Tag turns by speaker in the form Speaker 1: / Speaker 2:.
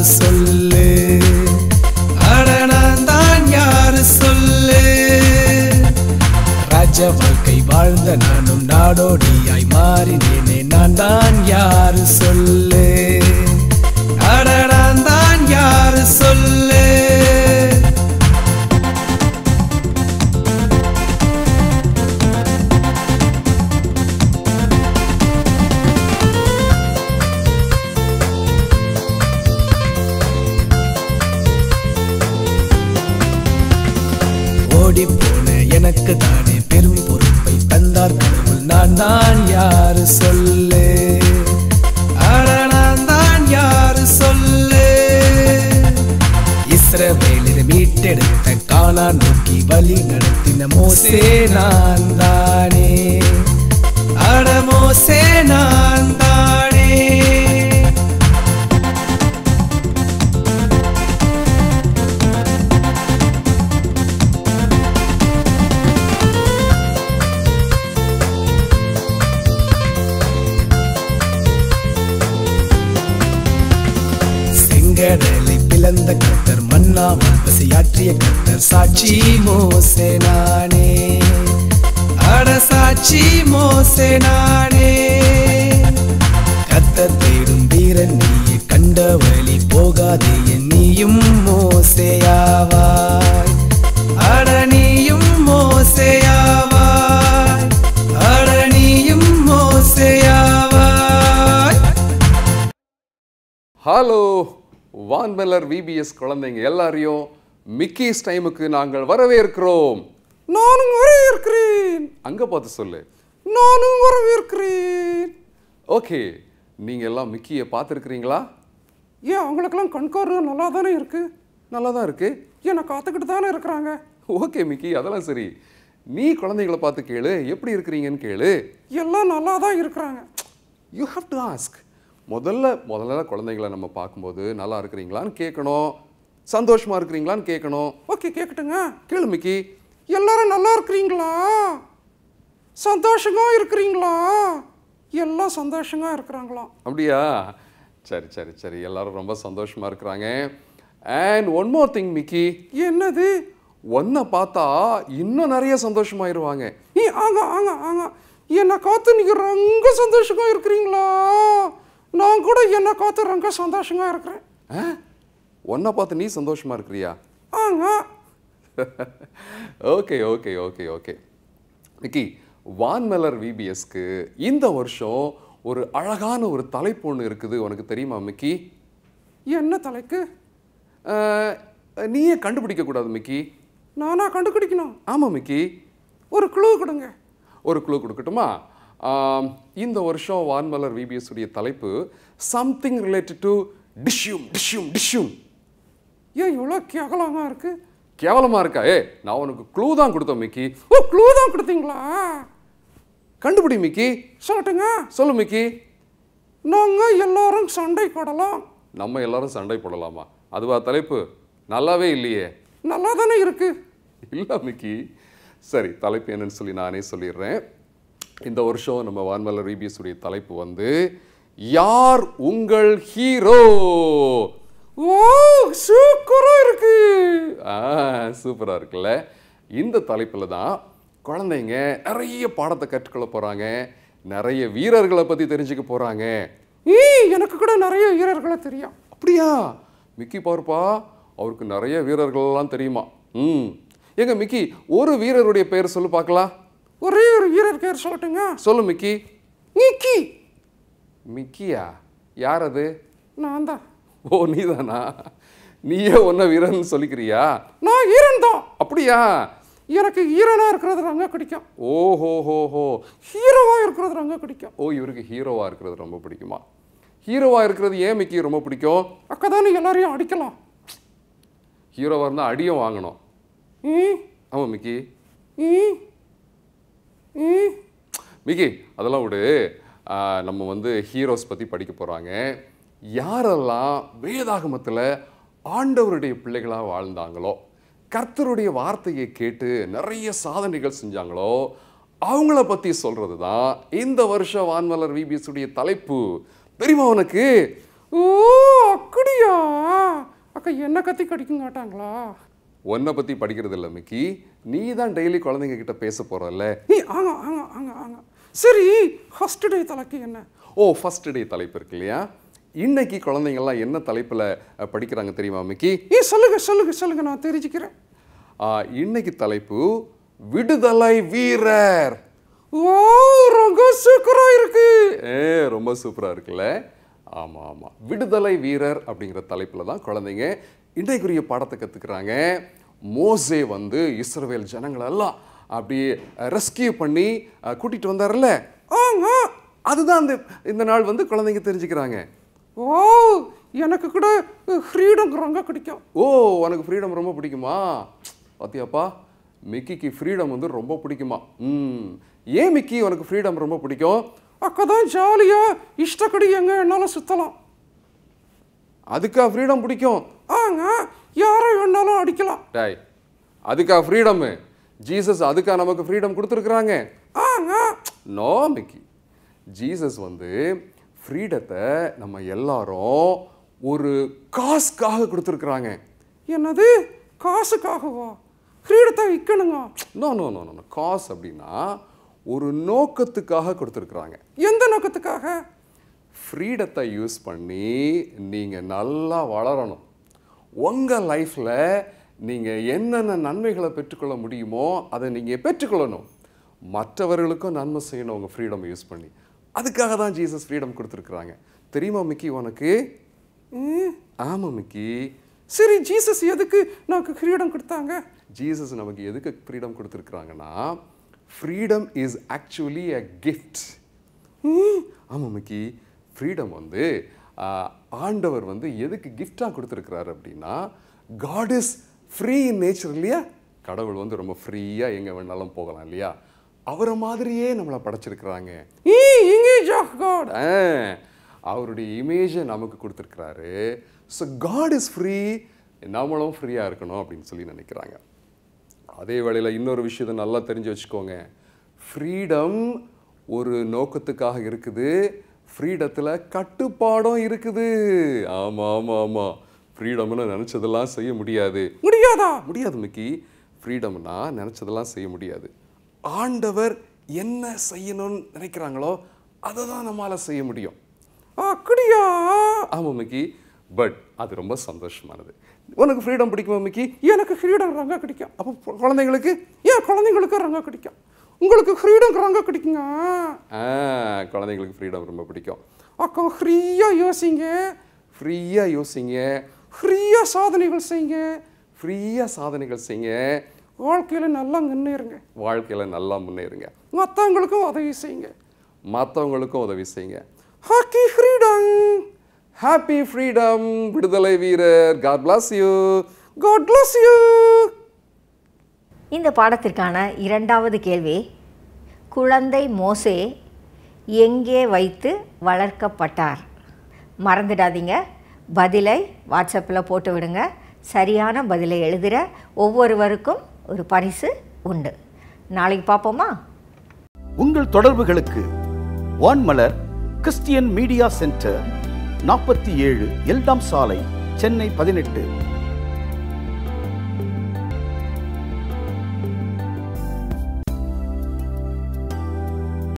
Speaker 1: யாரு சொல்லு அட நான் தான் யாரு சொல்லு ராஜ வாழ்க்கை வாழ்ந்த நானும் நாடோடியாய் மாறினேனே நான் தான் யாரு சொல்லு அட நான் தான் யாரு சொல்லு ஓடி போன எனக்கு தானே பெரும் பொறுப்பை தந்தார் கடவுள் நான் தான் யாரு சொல்லு அட நான் தான் யாரு சொல்லு இஸ்ரவேலில் மீட்டெடுத்த காணா நோக்கி வழி நடத்தின மோசே நான் தானே அட மோசே நான் தானே செங்கடலை பிளந்த கத்தர் மன்னாமல் பசியாற்றிய கத்தர் சாட்சி மோசே நானே அட சாட்சி மோசே நானே கத்தர் தேடும் வீரன் நீயே கண்ட வழி போகாதே என் நீயும் மோசேயாவாய் அட நீயும் மோசேயாவாய் அட நீயும் மோசேயாவாய்
Speaker 2: ஹலோ வான்மலர் விபிஎஸ் குழந்தைங்க எல்லாரையும் மிக்கிஸ் டைமுக்கு நாங்கள் வரவேற்கிறோம்
Speaker 3: நானும் வரவேற்கிறேன்
Speaker 2: அங்க பார்த்து சொல்லு
Speaker 3: நானும் வரவேற்கிறேன்
Speaker 2: ஓகே நீங்க எல்லாம் மிக்கியை பார்த்துருக்கிறீங்களா
Speaker 3: ஏன் அவங்களுக்கெல்லாம் கண்காரு நல்லா தானே இருக்கு
Speaker 2: நல்லா தான் இருக்கு
Speaker 3: என்னை காத்துக்கிட்டு தானே இருக்கிறாங்க
Speaker 2: ஓகே மிக்கி அதெல்லாம் சரி நீ குழந்தைகளை பார்த்து கேளு எப்படி இருக்கிறீங்கன்னு கேளு
Speaker 3: எல்லாம் நல்லா தான் இருக்கிறாங்க
Speaker 2: யூ ஹாவ் டு ஆஸ்க் முதல்ல முதல்ல குழந்தைகளை நம்ம பார்க்கும்போது நல்லா இருக்கிறீங்களான்னு கேட்கணும் சந்தோஷமா இருக்கிறீங்களான்னு கேட்கணும்
Speaker 3: ஓகே கேட்கட்டுங்க
Speaker 2: கேளு மிக்கி
Speaker 3: எல்லாரும் நல்லா இருக்கிறீங்களா சந்தோஷமா இருக்கிறீங்களா எல்லாம் சந்தோஷமா இருக்கிறாங்களாம்
Speaker 2: அப்படியா சரி சரி சரி எல்லாரும் ரொம்ப சந்தோஷமா இருக்கிறாங்க and one more thing Mickey
Speaker 3: என்னது
Speaker 2: ஒன்றை பார்த்தா இன்னும் நிறைய சந்தோஷமாயிருவாங்க
Speaker 3: நீ ஆங்க ஆங்க ஆங்க என்னை காத்து நீங்க ரொம்ப சந்தோஷமா இருக்கிறீங்களா நான் கூட என்னை காத்து ரொம்ப சந்தோஷமா இருக்கிறேன்
Speaker 2: ஒன்றை பார்த்து நீ சந்தோஷமா இருக்கிறியா
Speaker 3: ஆங்க
Speaker 2: okay okay okay okay Mickey Vanmalar விபிஎஸ்க்கு இந்த வருஷம் ஒரு அழகான ஒரு தலைப்பு ஒன்று இருக்குது உனக்கு தெரியுமா மிக்கி
Speaker 3: என்ன தலைக்கு
Speaker 2: அஹ், நீயே கண்டுபிடிக்க கூடாது மிக்கி
Speaker 3: நானா கண்டுபிடிக்கணும்
Speaker 2: ஆமா மிக்கி
Speaker 3: ஒரு க்ளூ கொடுங்க
Speaker 2: ஒரு குழு கொடுக்கட்டுமா ஆம், இந்த வருஷம் வான்மலர் விபிஎஸ் உடைய தலைப்பு something related to dishoom dishoom dishoom
Speaker 3: ஏன் இவ்வளோ கேவலமாக இருக்கு
Speaker 2: கேவலமா இருக்கா ஏ நான் உனக்கு க்ளூ தான் கொடுத்தேன் மிக்கி
Speaker 3: ஓ க்ளூ தான் கொடுத்தீங்களா
Speaker 2: கண்டுபிடி மிக்கி
Speaker 3: சொல்லட்டுங்க
Speaker 2: சொல்லு மிக்கி
Speaker 3: நாங்கள் எல்லாரும் சண்டை போடலாம்
Speaker 2: நம்ம எல்லாரும் சண்டை போடலாமா அதுவா தலைப்பு நல்லாவே இல்லையே
Speaker 3: நல்லா தானே இருக்கு
Speaker 2: இல்ல மிக்கி சரி தலைப்பு என்னன்னு சொல்லி நானே சொல்லிடுறேன் இந்த வருஷம் நம்ம வான்மலர் விபிஎஸ் உடைய தலைப்பு வந்து யார் உங்கள் ஹீரோ
Speaker 3: ஓ சூப்பராக இருக்கு
Speaker 2: ஆ சூப்பராக இருக்குல்ல இந்த தலைப்பில் தான் குழந்தைங்க நிறைய பாடத்தை கற்றுக்கொள்ள போகிறாங்க நிறைய வீரர்களை பற்றி தெரிஞ்சுக்க போகிறாங்க
Speaker 3: ஈ எனக்கு கூட நிறைய வீரர்களை தெரியும்
Speaker 2: அப்படியா மிக்கி பார்ப்பா அவருக்கு நிறைய வீரர்கள்லாம் தெரியுமா ம் எங்க மிக்கி ஒரு வீரருடைய பெயர் சொல்லு பார்க்கலாம்
Speaker 3: ஒரே ஒரு வீரர் பேர் சொல்லட்டுங்க
Speaker 2: சொல்லு மிக்கி
Speaker 3: நீக்கி
Speaker 2: மிக்கியா யார் அது
Speaker 3: நான் தான்
Speaker 2: ஓ நீதானா நீயே ஒன்ன வீரன் சொல்லிக்கிறியா
Speaker 3: நான் ஈரன் தான்
Speaker 2: அப்படியா
Speaker 3: எனக்கு ஈரனா இருக்கிறது ரொம்ப பிடிக்கும்
Speaker 2: ஓஹோ ஹோ ஹோ
Speaker 3: ஹீரோவா இருக்கிறது ரொம்ப பிடிக்கும்
Speaker 2: ஓ இவருக்கு ஹீரோவா இருக்கிறது ரொம்ப பிடிக்குமா ஹீரோவா இருக்கிறது ஏன் மிக்கி ரொம்ப பிடிக்கும்
Speaker 3: அக்கா தானே எல்லாரையும் அடிக்கலாம்
Speaker 2: ஹீரோவா இருந்தால் அடியும் வாங்கணும்
Speaker 3: ஈ
Speaker 2: ஆமா மிக்கி
Speaker 3: ஈ ஈ
Speaker 2: மிக்கி அதெல்லாம் விடு ஆ, நம்ம வந்து ஹீரோஸ் பற்றி படிக்க போகிறாங்க யாரெல்லாம் வேதாகமத்தில் ஆண்டவருடைய பிள்ளைகளாக வாழ்ந்தாங்களோ கர்த்தருடைய வார்த்தையை கேட்டு நிறைய சாதனைகள் செஞ்சாங்களோ அவங்கள பற்றி சொல்கிறது தான் இந்த வருஷம் வான்மலர் விபிஎஸ் உடைய தலைப்பு தெரியுமா உனக்கு
Speaker 3: ஓ அப்படியா அக்கா என்ன கத்தி கடிக்க மாட்டாங்களா
Speaker 2: உன்னை பற்றி படிக்கிறது இல்லை மிக்கி நீ தான் டெய்லி குழந்தைங்க கிட்ட பேச போகிறல்ல
Speaker 3: நீ ஆங்க ஆங்க ஆங்க ஆங்க சரி ஃபர்ஸ்ட் டே தலைக்கு என்ன
Speaker 2: ஓ ஃபர்ஸ்ட் டே தலைப்பு இருக்கு இல்லையா இன்னைக்கு குழந்தைங்கள்லாம் என்ன தலைப்பில் படிக்கிறாங்க தெரியுமா மிக்கி
Speaker 3: ஏ சொல்லுங்க சொல்லுங்க சொல்லுங்க நான் தெரிஞ்சுக்கிறேன்
Speaker 2: ஆ, இன்னைக்கு தலைப்பு விடுதலை வீரர்
Speaker 3: ஓ ரொம்ப சூப்பரா இருக்கு
Speaker 2: ஏ ரொம்ப சூப்பராக இருக்குல்ல ஆமாம் ஆமாம் விடுதலை வீரர் அப்படிங்கிற தலைப்பில் தான் குழந்தைங்க இன்றைக்குரிய பாடத்தை கற்றுக்குறாங்க மோசே வந்து இஸ்ரவேல் ஜனங்களெல்லாம் அப்படியே ரெஸ்கியூ பண்ணி அஹ், கூட்டிட்டு வந்தார்ல
Speaker 3: ஆங்க
Speaker 2: அதுதான் அந்த இந்த நாள் வந்து குழந்தைங்க தெரிஞ்சுக்கிறாங்க
Speaker 3: ஓ எனக்கு கூட ஃப்ரீடம் ரொம்ப பிடிக்கும்
Speaker 2: ஓ உனக்கு ஃப்ரீடம் ரொம்ப பிடிக்குமா பாத்தியாப்பா மிக்கிக்கு ஃப்ரீடம் வந்து ரொம்ப பிடிக்குமா ம் ஏன் மிக்கி உனக்கு ஃப்ரீடம் ரொம்ப பிடிக்கும்
Speaker 3: அக்கா தான் ஜாலியா இஷ்டப்படி எங்க என்னாலும் சுத்தலாம்
Speaker 2: அதுக்கா ஃப்ரீடம் பிடிக்கும்
Speaker 3: ஆங்க யாரை வேணாலும் அடிக்கலாம்
Speaker 2: டேய் அதுக்கா ஃப்ரீடம் ஜீசஸ் அதுக்கா நமக்கு ஃப்ரீடம் கொடுத்துருக்குறாங்க
Speaker 3: ஆங்க
Speaker 2: நோ மிக்கி ஜீசஸ் வந்து ஃப்ரீடத்தை நம்ம எல்லாரும் ஒரு காசுக்காக கொடுத்துருக்குறாங்க
Speaker 3: என்னது காசுக்காகவா ஃப்ரீடத்தை விற்கணுங்க
Speaker 2: நோ நோ நோ நோ காசு அப்படின்னா ஒரு நோக்கத்துக்காக கொடுத்துருக்குறாங்க
Speaker 3: எந்த நோக்கத்துக்காக
Speaker 2: ஃப்ரீடத்தை யூஸ் பண்ணி நீங்கள் நல்லா வளரணும் உங்கள் லைஃப்பில் நீங்கள் என்னென்ன நன்மைகளை பெற்றுக்கொள்ள முடியுமோ அதை நீங்கள் பெற்றுக்கொள்ளணும் மற்றவர்களுக்கும் நன்மை செய்யணும் உங்கள் ஃப்ரீடம் யூஸ் பண்ணி அதுக்காக தான் ஜீசஸ் ஃப்ரீடம் கொடுத்துருக்குறாங்க தெரியுமா மிக்கி உனக்கு
Speaker 3: ம்,
Speaker 2: ஆமாம் மிக்கி
Speaker 3: சரி ஜீசஸ் எதுக்கு நமக்கு ஃப்ரீடம் கொடுத்தாங்க
Speaker 2: ஜீசஸ் நமக்கு எதுக்கு ஃப்ரீடம் கொடுத்துருக்குறாங்கன்னா freedom is actually a gift ஆமாம் மிக்கி ஃப்ரீடம் வந்து ஆஹ், ஆண்டவர் வந்து எதுக்கு கிஃப்டாக கொடுத்துருக்கிறாரு அப்படின்னா God is free in nature இல்லையா கடவுள் வந்து ரொம்ப ஃப்ரீயாக எங்கே வேணாலும் போகலாம் இல்லையா அவரை மாதிரியே நம்மளை படைச்சிருக்கிறாங்க
Speaker 3: ஈ இமேஜ் ஆஃப் காட்
Speaker 2: ஆ, அவருடைய இமேஜை நமக்கு கொடுத்துருக்கிறாரு ஸோ காட் இஸ் ஃப்ரீ நம்மளும் ஃப்ரீயாக இருக்கணும் அப்படின்னு சொல்லி நினைக்கிறாங்க அதே வேளையில் இன்னொரு விஷயத்தை நல்லா தெரிஞ்சு வச்சுக்கோங்க ஃப்ரீடம் ஒரு நோக்கத்துக்காக இருக்குது ஃப்ரீடத்தில் கட்டுப்பாடும் இருக்குது ஆமாம் ஆமாம் ஆமாம் ஃப்ரீடம்னு நினச்சதெல்லாம் செய்ய முடியாது
Speaker 3: முடியாதா
Speaker 2: முடியாது மிக்கி ஃப்ரீடம்னா நினச்சதெல்லாம் செய்ய முடியாது ஆண்டவர் என்ன செய்யணும்னு நினைக்கிறாங்களோ அதை தான் நம்மளால் செய்ய முடியும்
Speaker 3: அப்படியா
Speaker 2: ஆமாம் மிக்கி பட் அது ரொம்ப சந்தோஷமானது உனக்கு ஃப்ரீடம் பிடிக்குமா மிக்கி
Speaker 3: எனக்கு ஃப்ரீடம் ரொம்ப பிடிக்கும்
Speaker 2: அப்போ பொ- குழந்தைங்களுக்கு
Speaker 3: ஏன் குழந்தைங்களுக்கு ரொம்ப பிடிக்கும் உங்களுக்கு ஃப்ரீடம் ரொம்ப பிடிக்குங்க
Speaker 2: ஆ குழந்தைங்களுக்கு ஃப்ரீடம் ரொம்ப பிடிக்கும்
Speaker 3: அக்கா ஃப்ரீயாக யோசிங்க
Speaker 2: ஃப்ரீயாக யோசிங்க
Speaker 3: ஃப்ரீயாக சாதனைகள் செய்யுங்க
Speaker 2: ஃப்ரீயாக சாதனைகள் செய்யுங்க
Speaker 3: வாழ்க்கையில் நல்லா முன்னேறுங்க
Speaker 2: வாழ்க்கையில் நல்லா முன்னேறுங்க
Speaker 3: மற்றவங்களுக்கும் உதவி செய்யுங்க
Speaker 2: மற்றவங்களுக்கும் உதவி செய்யுங்க
Speaker 3: ஹாக்கி ஃப்ரீடம்
Speaker 2: ஹாப்பி ஃப்ரீடம் விடுதலை வீரர் God bless you
Speaker 3: God bless you
Speaker 4: இந்த பாடத்திற்கான இரண்டாவது கேள்வி குழந்தை மோசே எங்கே வைத்து வளர்க்கப்பட்டார் மறந்துடாதீங்க பதிலை வாட்ஸ்அப்பில் போட்டு விடுங்க சரியான பதிலை எழுதுகிற ஒவ்வொருவருக்கும் ஒரு பரிசு உண்டு நாளைக்கு பார்ப்போமா
Speaker 5: உங்கள் தொடர்புகளுக்கு வான்மலர் கிறிஸ்டியன் மீடியா சென்டர் நாற்பத்தி ஏழு எல்டாம் சாலை சென்னை பதினெட்டு